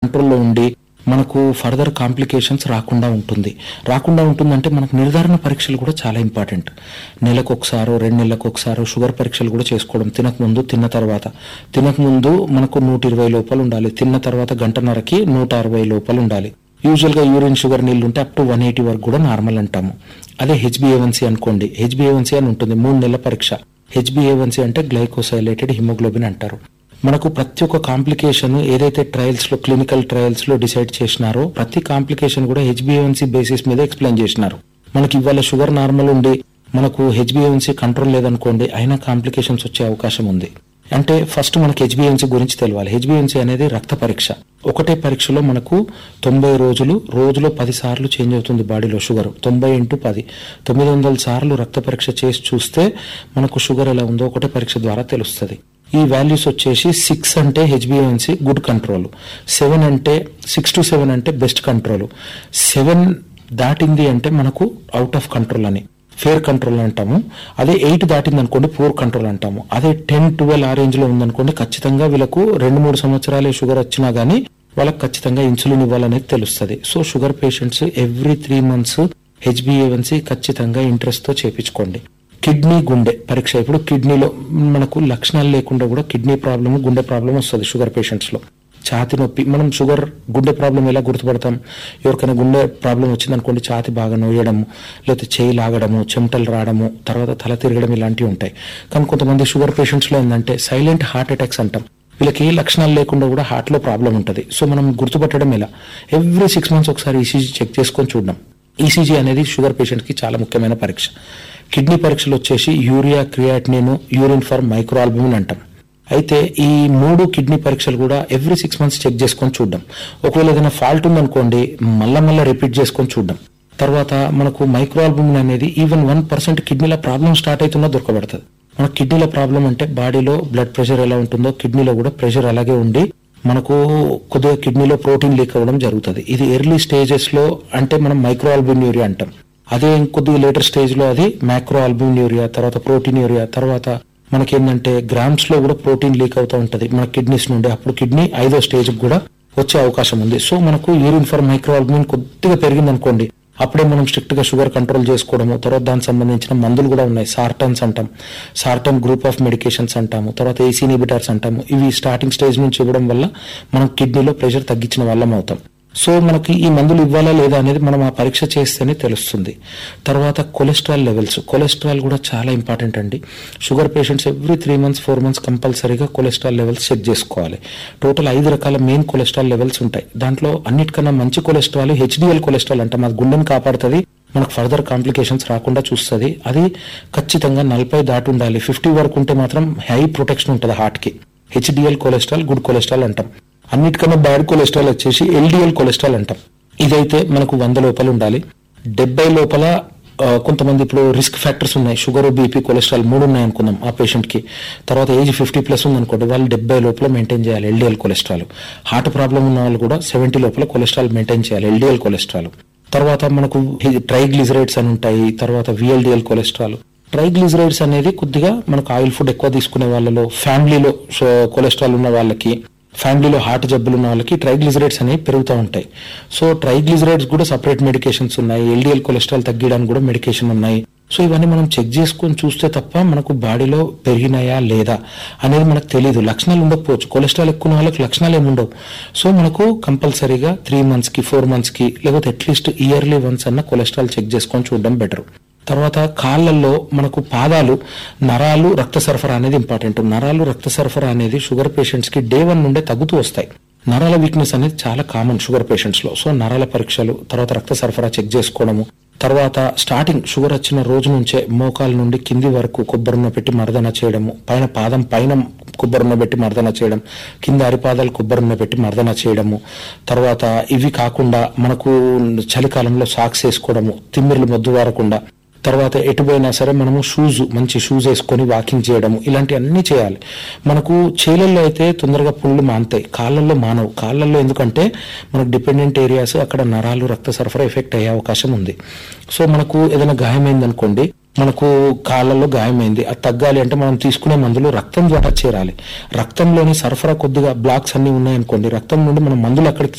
కంట్రోల్లో ఉండి మనకు ఫర్దర్ కాంప్లికేషన్స్ రాకుండా ఉంటుంది రాకుండా ఉంటుందంటే మనకు నిర్ధారణ పరీక్షలు కూడా చాలా ఇంపార్టెంట్ నెలకు ఒకసారో రెండు నెలలకు ఒకసారో షుగర్ పరీక్షలు కూడా చేసుకోవడం తినకముందు తిన్న తర్వాత తినకముందు మనకు నూట ఇరవై లోపల ఉండాలి తిన్న తర్వాత గంటన్నరకి నూట అరవై లోపల ఉండాలి యూజువల్ గా యూరిన్ షుగర్ నీళ్ళు ఉంటే అప్ టు వన్ ఎయిటీ వరకు కూడా నార్మల్ అంటాము అదే హెచ్బిఏవన్సీ అనుకోండి హెచ్బిఏవన్సీ అని ఉంటుంది మూడు నెలల పరీక్ష హెచ్బిఏవన్సీ అంటే గ్లైకోసైలేటెడ్ హిమోగ్లోబిన్ అంటారు మనకు ప్రతి ఒక్క కాంప్లికేషన్ ఏదైతే ట్రయల్స్ లో క్లినికల్ ట్రయల్స్ లో డిసైడ్ చేసినారో ప్రతి కాంప్లికేషన్ కూడా హెచ్బిఏవన్సీ బేసిస్ మీద ఎక్స్ప్లెయిన్ చేసినారు మనకి ఇవాళ షుగర్ నార్మల్ ఉండి మనకు హెచ్బిఏవన్సీ కంట్రోల్ లేదనుకోండి అయినా కాంప్లికేషన్స్ వచ్చే అవకాశం ఉంది అంటే ఫస్ట్ మనకి హెచ్బిఎన్సీ గురించి తెలియాలి హెచ్బిఎన్సీ అనేది రక్త పరీక్ష ఒకటే పరీక్షలో మనకు తొంభై రోజులు రోజులో పది సార్లు చేంజ్ అవుతుంది బాడీలో షుగర్ తొంభై ఇంటూ పది తొమ్మిది వందల సార్లు రక్త పరీక్ష చేసి చూస్తే మనకు షుగర్ ఎలా ఉందో ఒకటే పరీక్ష ద్వారా తెలుస్తుంది ఈ వాల్యూస్ వచ్చేసి సిక్స్ అంటే హెచ్బిఎన్సీ గుడ్ కంట్రోల్ సెవెన్ అంటే సిక్స్ టు సెవెన్ అంటే బెస్ట్ కంట్రోల్ సెవెన్ దాటింది అంటే మనకు అవుట్ ఆఫ్ కంట్రోల్ అని ఫేర్ కంట్రోల్ అంటాము అదే ఎయిట్ దాటింది అనుకోండి పూర్ కంట్రోల్ అంటాము అదే టెన్ ట్వెల్వ్ ఆ రేంజ్ లో ఉందనుకోండి ఖచ్చితంగా వీళ్ళకు రెండు మూడు సంవత్సరాలే షుగర్ వచ్చినా గానీ వాళ్ళకి ఖచ్చితంగా ఇన్సులిన్ ఇవ్వాలనేది తెలుస్తుంది so sugar patients every three months హెచ్బిఏవన్సీ ఖచ్చితంగా ఇంట్రెస్ట్ తో చేపించుకోండి కిడ్నీ గుండె పరీక్ష ఇప్పుడు కిడ్నీలో మనకు లక్షణాలు లేకుండా కూడా కిడ్నీ ప్రాబ్లమ్ గుండె ప్రాబ్లం వస్తుంది షుగర్ పేషెంట్స్ లో ఛాతి నొప్పి మనం షుగర్ గుండె ప్రాబ్లం ఎలా గుర్తుపడతాం ఎవరికైనా గుండె ప్రాబ్లం వచ్చిందనుకోండి ఛాతి బాగా నొయ్యడము లేకపోతే చేయి లాగడము చెమటలు రావడము తర్వాత తల తిరగడం ఇలాంటివి ఉంటాయి కానీ కొంతమంది షుగర్ పేషెంట్స్ లో ఏంటంటే సైలెంట్ హార్ట్ అటాక్స్ అంటాం వీళ్ళకి ఏ లక్షణాలు లేకుండా కూడా హార్ట్ లో ప్రాబ్లం ఉంటుంది సో మనం గుర్తుపట్టడం ఎలా ఎవ్రీ సిక్స్ మంత్స్ ఒకసారి ఈసీజీ చెక్ చేసుకొని చూడడం ఈసీజీ అనేది షుగర్ పేషెంట్ కి చాలా ముఖ్యమైన పరీక్ష కిడ్నీ పరీక్షలు వచ్చేసి urea creatinine urine for microalbumin అంటాం అయితే ఈ మూడు కిడ్నీ పరీక్షలు కూడా ఎవ్రీ సిక్స్ మంత్స్ చెక్ చేసుకొని చూడడం ఒకవేళ ఏదైనా ఫాల్ట్ ఉందనుకోండి మళ్ళా మళ్ళీ రిపీట్ చేసుకొని చూడడం తర్వాత మనకు మైక్రోఆల్బుమిన్ అనేది ఈవెన్ వన్ పర్సెంట్ కిడ్నీలో ప్రాబ్లం స్టార్ట్ అవుతున్నా దొరకబడుతుంది మన కిడ్నీలో ప్రాబ్లం అంటే బాడీలో బ్లడ్ ప్రెషర్ ఎలా ఉంటుందో కిడ్నీలో కూడా ప్రెషర్ అలాగే ఉండి మనకు కొద్దిగా కిడ్నీలో ప్రోటీన్ లీక్ అవ్వడం జరుగుతుంది ఇది ఎర్లీ స్టేజెస్ లో అంటే మనం మైక్రో యూరియా అంటాం అదే కొద్దిగా లేటర్ స్టేజ్ లో అది మైక్రో యూరియా తర్వాత ప్రోటీన్ యూరియా తర్వాత మనకేంటంటే గ్రామ్స్ లో కూడా ప్రోటీన్ లీక్ అవుతూ ఉంటది మన కిడ్నీస్ నుండి అప్పుడు కిడ్నీ ఐదో స్టేజ్ కూడా వచ్చే అవకాశం ఉంది సో మనకు యూరిన్ ఫర్ మైక్రో కొద్దిగా పెరిగింది అనుకోండి అప్పుడే మనం స్ట్రిక్ట్ గా షుగర్ కంట్రోల్ చేసుకోవడము తర్వాత దానికి సంబంధించిన మందులు కూడా ఉన్నాయి సార్టన్స్ అంటాం సార్టన్ గ్రూప్ ఆఫ్ మెడికేషన్స్ అంటాము తర్వాత ఏసీ ఇనిబిటర్స్ అంటాము ఇవి స్టార్టింగ్ స్టేజ్ నుంచి ఇవ్వడం వల్ల మనం కిడ్నీలో ప్రెషర్ తగ్గించిన వాళ్ళం అవుతాం సో మనకి ఈ మందులు ఇవ్వాలా లేదా అనేది మనం ఆ పరీక్ష చేస్తేనే తెలుస్తుంది తర్వాత కొలెస్ట్రాల్ లెవెల్స్ కొలెస్ట్రాల్ కూడా చాలా ఇంపార్టెంట్ అండి sugar patients every three months four months కంపల్సరీగా కొలెస్ట్రాల్ లెవెల్స్ చెక్ చేసుకోవాలి టోటల్ ఐదు రకాల మెయిన్ కొలెస్ట్రాల్ లెవెల్స్ ఉంటాయి దాంట్లో అన్నిటికన్నా మంచి కొలెస్ట్రాల్ హెచ్డిఎల్ కొలెస్ట్రాల్ అంటాం అది గుండెని కాపాడుతుంది మనకు ఫర్దర్ కాంప్లికేషన్స్ రాకుండా చూస్తుంది అది ఖచ్చితంగా నలభై దాటి ఉండాలి ఫిఫ్టీ వరకు ఉంటే మాత్రం హై ప్రొటెక్షన్ ఉంటుంది హార్ట్ కి హెచ్డిఎల్ కొలెస్ట్రాల్ గుడ్ కొలెస్ట్రాల్ అంటాం అన్నిటికన్నా బ్యాడ్ కొలెస్ట్రాల్ వచ్చేసి ఎల్డిఎల్ కొలెస్ట్రాల్ అంటాం ఇదైతే మనకు వంద లోపల ఉండాలి డెబ్బై లోపల ఆ, కొంతమంది ఇప్పుడు రిస్క్ ఫ్యాక్టర్స్ ఉన్నాయి షుగర్ బీపీ కొలెస్ట్రాల్ మూడు ఉన్నాయి అనుకుందాం ఆ పేషెంట్ కి తర్వాత ఏజ్ ఫిఫ్టీ ప్లస్ ఉంది అనుకోండి వాళ్ళు డెబ్బై లోపల మెయింటైన్ చేయాలి ఎల్డిఎల్ కొలెస్ట్రాల్ హార్ట్ ప్రాబ్లం ఉన్న వాళ్ళు కూడా సెవెంటీ లోపల కొలెస్ట్రాల్ మెయింటైన్ చేయాలి ఎల్డిఎల్ కొలెస్ట్రాల్ తర్వాత మనకు ట్రైగ్లిజరైడ్స్ అని ఉంటాయి తర్వాత విఎల్డిఎల్ కొలెస్ట్రాల్ ట్రైగ్లిజరైడ్స్ అనేది కొద్దిగా మనకు ఆయిల్ ఫుడ్ ఎక్కువ తీసుకునే వాళ్ళలో ఫ్యామిలీలో కొలెస్ట్రాల్ ఉన్న వాళ్ళకి ఫ్యామిలీలో హార్ట్ జబ్బులు ఉన్న వాళ్ళకి ట్రైగ్లిజరైడ్స్ అనేవి పెరుగుతూ ఉంటాయి సో ట్రైగ్లిజరైడ్స్ కూడా సపరేట్ మెడికేషన్స్ ఉన్నాయి ఎల్డిఎల్ కొలెస్ట్రాల్ తగ్గడానికి కూడా మెడికేషన్ ఉన్నాయి సో ఇవన్నీ మనం చెక్ చేసుకొని చూస్తే తప్ప మనకు బాడీలో పెరిగినాయా లేదా అనేది మనకు తెలియదు లక్షణాలు ఉండకపోవచ్చు కొలెస్ట్రాల్ ఎక్కువ ఉన్న వాళ్ళకి లక్షణాలు ఏమి ఉండవు సో మనకు కంపల్సరీగా త్రీ మంత్స్ కి ఫోర్ మంత్స్ కి లేకపోతే అట్లీస్ట్ ఇయర్లీ వన్స్ అన్న కొలెస్ట్రాల్ చెక్ చేసుకొని చూడడం బెటర్ తర్వాత కాళ్ళల్లో మనకు పాదాలు నరాలు రక్త సరఫరా అనేది ఇంపార్టెంట్ నరాలు రక్త సరఫరా అనేది షుగర్ పేషెంట్స్ కి డే వన్ నుండే తగ్గుతూ వస్తాయి నరాల వీక్నెస్ అనేది చాలా కామన్ షుగర్ పేషెంట్స్ లో సో నరాల పరీక్షలు తర్వాత రక్త సరఫరా చెక్ చేసుకోవడము తర్వాత స్టార్టింగ్ షుగర్ వచ్చిన రోజు నుంచే మోకాల నుండి కింది వరకు కొబ్బరిన పెట్టి మర్దన చేయడము పైన పాదం పైన కొబ్బరిన పెట్టి మర్దన చేయడం కింద అరిపాదాలు కొబ్బరిన పెట్టి మర్దన చేయడము తర్వాత ఇవి కాకుండా మనకు చలికాలంలో సాక్స్ వేసుకోవడము తిమ్మిర్లు మొద్దు వారకుండా తర్వాత ఎటు పోయినా సరే మనము షూస్ మంచి షూస్ వేసుకొని వాకింగ్ చేయడము ఇలాంటి అన్ని చేయాలి మనకు చేలల్లో అయితే తొందరగా పుళ్ళు మానుతాయి కాళ్ళల్లో మానవు కాళ్ళల్లో ఎందుకంటే మనకు డిపెండెంట్ ఏరియాస్ అక్కడ నరాలు రక్త సరఫరా ఎఫెక్ట్ అయ్యే అవకాశం ఉంది సో మనకు ఏదైనా గాయమైంది అనుకోండి మనకు కాళ్ళల్లో గాయమైంది అది తగ్గాలి అంటే మనం తీసుకునే మందులు రక్తం ద్వారా చేరాలి రక్తంలోని సరఫరా కొద్దిగా బ్లాక్స్ అన్ని ఉన్నాయనుకోండి రక్తం నుండి మనం మందులు అక్కడికి